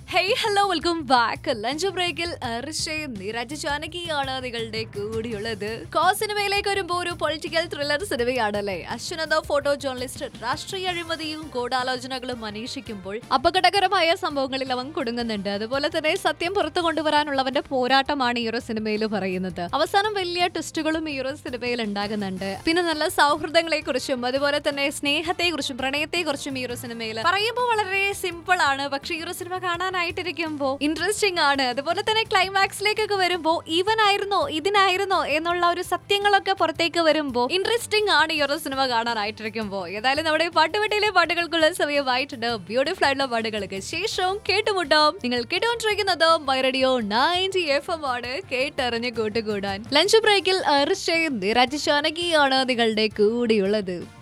hey hello welcome back lunch ബ്രേക്കിൽ ഋഷയും നിരജ് ജാനകിയാണ് നിങ്ങളുടെ കൂടിയുള്ളത് കോ സിനിമയിലേക്ക് വരുമ്പോൾ ഒരു പൊളിറ്റിക്കൽ ത്രില്ലർ സിനിമയാണല്ലേ അശ്വനത ഫോട്ടോ ജേർണലിസ്റ്റ് രാഷ്ട്രീയ അഴിമതിയും ഗൂഢാലോചനകളും അന്വേഷിക്കുമ്പോൾ അപകടകരമായ സംഭവങ്ങളിൽ അവൻ കുടുങ്ങുന്നുണ്ട് അതുപോലെ തന്നെ സത്യം പുറത്തു കൊണ്ടുവരാനുള്ളവന്റെ പോരാട്ടമാണ് ഈ ഒരു സിനിമയിൽ പറയുന്നത് അവസാനം വലിയ ട്വിസ്റ്റുകളും ഈ ഒരു സിനിമയിൽ ഉണ്ടാകുന്നുണ്ട് പിന്നെ നല്ല സൗഹൃദങ്ങളെ കുറിച്ചും അതുപോലെ തന്നെ സ്നേഹത്തെ കുറിച്ചും പ്രണയത്തെ കുറിച്ചും ഈ ഒരു സിനിമയിൽ പറയുമ്പോൾ വളരെ സിമ്പിൾ ആണ് പക്ഷെ ഈ ഒരു സിനിമ കാണാനായിട്ടിരിക്കുമ്പോൾ ഇൻട്രസ്റ്റിംഗ് ആണ് അതുപോലെ തന്നെ ക്ലൈമാക്സിലേക്കൊക്കെ വരുമ്പോൾ ഈവൻ ആയിരുന്നോ ഇതിനായിരുന്നോ എന്നുള്ള ഒരു സത്യങ്ങളൊക്കെ പുറത്തേക്ക് വരുമ്പോൾ ഇൻട്രസ്റ്റിംഗ് ആണ് ഈ ഒരു സിനിമ കാണാനായിട്ടിരിക്കുമ്പോൾ ഏതായാലും നമ്മുടെ പാട്ടുപെട്ടിയിലെ പാട്ടുകൾക്കുള്ള സമയമായിട്ടുണ്ട് ബ്യൂട്ടിഫുൾ ആയിട്ടുള്ള പാട്ടുകൾക്ക് ശേഷവും കേട്ടുമുട്ടാം നിങ്ങൾ കേട്ടുകൊണ്ടിരിക്കുന്നത് my radio ninety F M ആണ് കേട്ടറിഞ്ഞ് കൂട്ടുകൂടാൻ ലഞ്ച് ബ്രേക്കിൽ അർഷയും നിരജ് ജാനകിയാണ് നിങ്ങളുടെ കൂടെയുള്ളത്